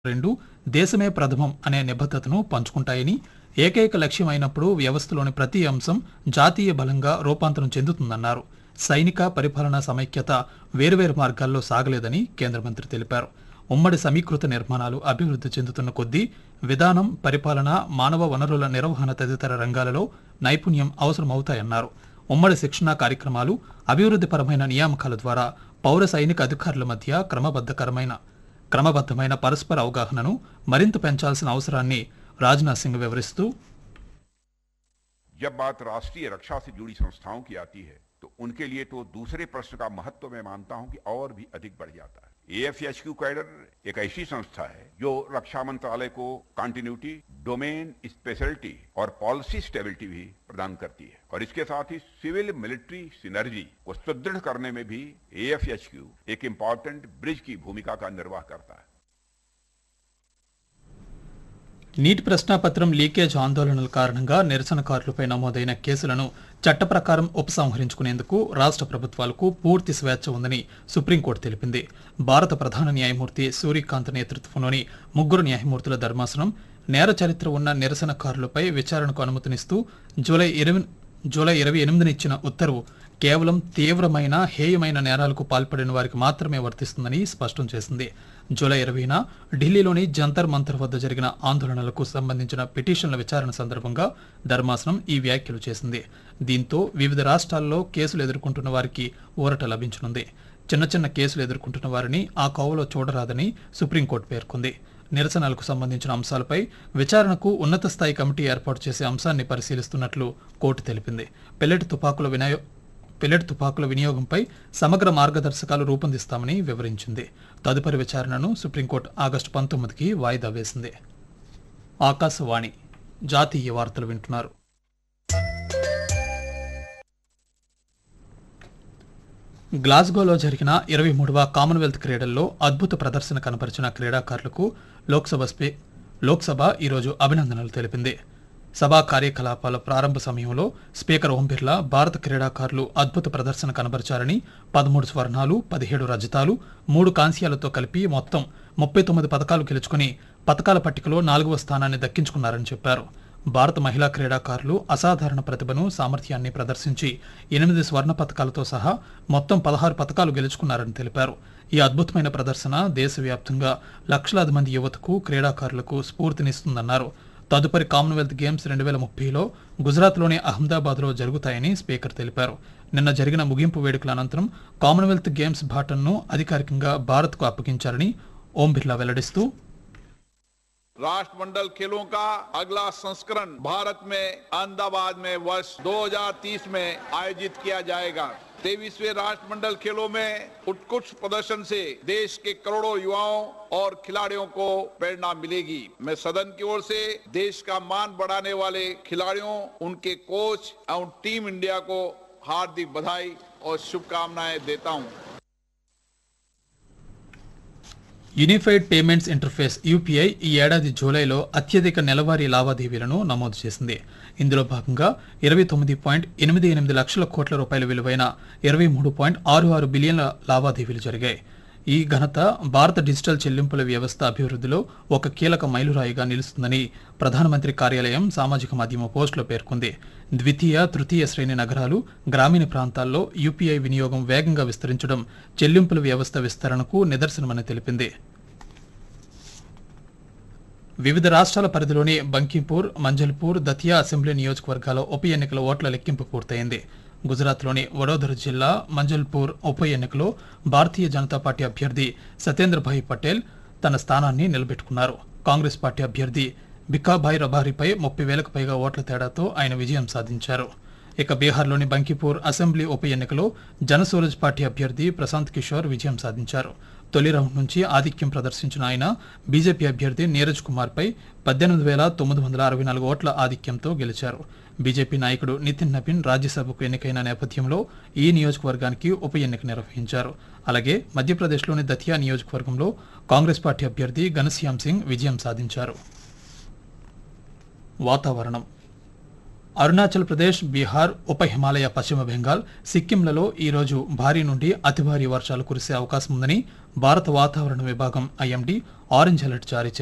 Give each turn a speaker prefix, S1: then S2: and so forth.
S1: రెండు దేశమే ప్రథమం అనే నిబద్ధతను పంచుకుంటాయని ఏకైక లక్ష్యం అయినప్పుడు వ్యవస్థలోని ప్రతి అంశం జాతీయ బలంగా రూపాంతరం చెందుతుందన్నారు సైనిక పరిపాలనా సమైక్యత వేరువేరు మార్గాల్లో సాగలేదని కేంద్ర మంత్రి తెలిపారు ఉమ్మడి సమీకృత నిర్మాణాలు అభివృద్ధి చెందుతున్న కొద్దీ విధానం పరిపాలన మానవ వనరుల నిర్వహణ తదితర రంగాలలో నైపుణ్యం అవసరమవుతాయన్నారు ఉమ్మడి శిక్షణా కార్యక్రమాలు అభివృద్ధిపరమైన నియామకాల ద్వారా పౌర సైనిక అధికారుల మధ్య క్రమబద్ధకరమైన క్రమబద్ధమైన పరస్పర అవగాహనను మరింత పెంచాల్సిన అవసరాన్ని రాజ్నాథ్ సింగ్ వివరిస్తూ
S2: जब बात राष्ट्रीय रक्षा से जुड़ी संस्थाओं की आती है तो उनके लिए तो दूसरे प्रश्न का महत्व मैं मानता हूं कि और भी अधिक बढ़ जाता है एएफएचक्यू कैडर एक ऐसी संस्था है जो रक्षा मंत्रालय को कंटिन्यूटी डोमेन स्पेशलिटी और पॉलिसी स्टेबिलिटी भी प्रदान करती है और इसके साथ ही सिविल मिलिट्री सिनर्जी को सुदृढ़ करने में भी एएफएचक्यू एक इम्पॉर्टेंट ब्रिज की भूमिका का निर्वाह करता है
S1: నీటి ప్రశ్నాపత్రం లీకేజ్ ఆందోళనల కారణంగా నిరసనకారులపై నమోదైన కేసులను చట్ట ప్రకారం ఉపసంహరించుకునేందుకు రాష్ట్ర ప్రభుత్వాలకు పూర్తి స్వేచ్ఛ ఉందని సుప్రీంకోర్టు తెలిపింది భారత ప్రధాన న్యాయమూర్తి సూర్యకాంత్ నేతృత్వంలోని ముగ్గురు న్యాయమూర్తుల ధర్మాసనం నేర చరిత్ర ఉన్న నిరసనకారులపై విచారణకు అనుమతినిస్తూ జూలై ఇరవై జూలై ఇరవై ఎనిమిదిన ఇచ్చిన ఉత్తర్వు కేవలం తీవ్రమైన హేయమైన నేరాలకు పాల్పడిన వారికి మాత్రమే వర్తిస్తుందని స్పష్టం చేసింది జూలై ఇరవైన ఢిల్లీలోని జంతర్ మంతర్ వద్ద జరిగిన ఆందోళనలకు సంబంధించిన పిటిషన్ల విచారణ సందర్భంగా ధర్మాసనం ఈ వ్యాఖ్యలు చేసింది దీంతో వివిధ రాష్ట్రాల్లో కేసులు ఎదుర్కొంటున్న వారికి ఊరట లభించనుంది చిన్న చిన్న కేసులు ఎదుర్కొంటున్న వారిని ఆ కోవలో చూడరాదని సుప్రీంకోర్టు పేర్కొంది నిరసనలకు సంబంధించిన అంశాలపై విచారణకు ఉన్నత స్థాయి కమిటీ ఏర్పాటు చేసే అంశాన్ని పరిశీలిస్తున్నట్లు కోర్టు తెలిపింది పెల్లెట్ తుపాకుల వినియో పెల్లెట్ తుపాకుల వినియోగంపై సమగ్ర మార్గదర్శకాలు రూపొందిస్తామని వివరించింది తదుపరి విచారణను సుప్రీంకోర్టు ఆగస్టు పంతొమ్మిదికి వాయిదా వేసింది ఆకాశవాణి జాతీయ వార్తలు వింటున్నారు గ్లాస్గోలో జరిగిన ఇరవై మూడవ కామన్వెల్త్ క్రీడల్లో అద్భుత ప్రదర్శన కనపరిచిన క్రీడాకారులకు లోక్సభ స్పీ లోక్సభ ఈరోజు అభినందనలు తెలిపింది సభా కార్యకలాపాల ప్రారంభ సమయంలో స్పీకర్ ఓం బిర్లా భారత క్రీడాకారులు అద్భుత ప్రదర్శన కనబరిచారని పదమూడు స్వర్ణాలు పదిహేడు రజతాలు మూడు కాంస్యాలతో కలిపి మొత్తం ముప్పై తొమ్మిది పథకాలు గెలుచుకుని పథకాల పట్టికలో నాలుగవ స్థానాన్ని దక్కించుకున్నారని చెప్పారు భారత మహిళా క్రీడాకారులు అసాధారణ ప్రతిభను సామర్థ్యాన్ని ప్రదర్శించి ఎనిమిది స్వర్ణ పథకాలతో సహా మొత్తం పదహారు పథకాలు గెలుచుకున్నారని తెలిపారు ఈ అద్భుతమైన ప్రదర్శన దేశవ్యాప్తంగా లక్షలాది మంది యువతకు క్రీడాకారులకు స్ఫూర్తినిస్తుందన్నారు తదుపరి కామన్వెల్త్ గేమ్స్ రెండు వేల ముప్పైలో గుజరాత్లోని అహ్మదాబాద్లో జరుగుతాయని స్పీకర్ తెలిపారు నిన్న జరిగిన ముగింపు వేడుకల అనంతరం కామన్వెల్త్ గేమ్స్ బాటన్ను అధికారికంగా భారత్కు అప్పగించారని ఓం బిర్లా వెల్లడిస్తూ
S3: राष्ट्रमंडल खेलों का अगला संस्करण भारत में अहमदाबाद में वर्ष 2030 में आयोजित किया जाएगा तेईसवें राष्ट्रमंडल खेलों में उत्कृष्ट प्रदर्शन से देश के करोड़ों युवाओं और खिलाड़ियों को प्रेरणा मिलेगी मैं सदन की ओर से देश का मान बढ़ाने वाले खिलाड़ियों उनके कोच एवं टीम इंडिया को हार्दिक बधाई और शुभकामनाएं देता हूं
S1: యూనిఫైడ్ పేమెంట్స్ ఇంటర్ఫేస్ యూపీఐ ఈ ఏడాది జూలైలో అత్యధిక నెలవారీ లావాదేవీలను నమోదు చేసింది ఇందులో భాగంగా ఇరవై తొమ్మిది పాయింట్ ఎనిమిది ఎనిమిది లక్షల కోట్ల రూపాయల విలువైన ఇరవై మూడు పాయింట్ ఆరు ఆరు బిలియన్ల లావాదేవీలు జరిగాయి ఈ ఘనత భారత డిజిటల్ చెల్లింపుల వ్యవస్థ అభివృద్ధిలో ఒక కీలక మైలురాయిగా నిలుస్తుందని ప్రధానమంత్రి కార్యాలయం సామాజిక మాధ్యమ పోస్టులో పేర్కొంది ద్వితీయ తృతీయ శ్రేణి నగరాలు గ్రామీణ ప్రాంతాల్లో యూపీఐ వినియోగం వేగంగా విస్తరించడం చెల్లింపుల వ్యవస్థ విస్తరణకు నిదర్శనమని తెలిపింది వివిధ రాష్ట్రాల పరిధిలోని బంకింపూర్ మంజల్పూర్ దతియా అసెంబ్లీ నియోజకవర్గాల ఉప ఎన్నికల ఓట్ల లెక్కింపు పూర్తయింది గుజరాత్లోని వడోదర జిల్లా మంజల్పూర్ ఉప ఎన్నికలో భారతీయ జనతా పార్టీ అభ్యర్థి సత్యేంద్రభాయ్ పటేల్ తన స్థానాన్ని నిలబెట్టుకున్నారు కాంగ్రెస్ పార్టీ అభ్యర్థి బికాభాయ్ రబారీపై ముప్పై వేలకు పైగా ఓట్ల తేడాతో ఆయన విజయం సాధించారు ఇక బీహార్లోని బంకిపూర్ అసెంబ్లీ ఉప ఎన్నికలో జనసూరజ్ పార్టీ అభ్యర్థి ప్రశాంత్ కిషోర్ విజయం సాధించారు తొలి రౌండ్ నుంచి ఆధిక్యం ప్రదర్శించిన ఆయన బీజేపీ అభ్యర్థి నీరజ్ కుమార్ పై పద్దెనిమిది వేల తొమ్మిది వందల అరవై నాలుగు ఓట్ల ఆధిక్యంతో గెలిచారు బీజేపీ నాయకుడు నితిన్ నబీన్ రాజ్యసభకు ఎన్నికైన నేపథ్యంలో ఈ నియోజకవర్గానికి ఉప ఎన్నిక నిర్వహించారు అలాగే మధ్యప్రదేశ్లోని దతియా నియోజకవర్గంలో కాంగ్రెస్ పార్టీ అభ్యర్థి ఘనశ్యామ్ సింగ్ విజయం సాధించారు వాతావరణం అరుణాచల్ ప్రదేశ్ బీహార్ ఉప హిమాలయ పశ్చిమ బెంగాల్ సిక్కింలలో ఈ రోజు భారీ నుండి అతి భారీ వర్షాలు కురిసే అవకాశం ఉందని భారత వాతావరణ విభాగం ఐఎండీ ఆరెంజ్ అలర్ట్ జారీ చేసింది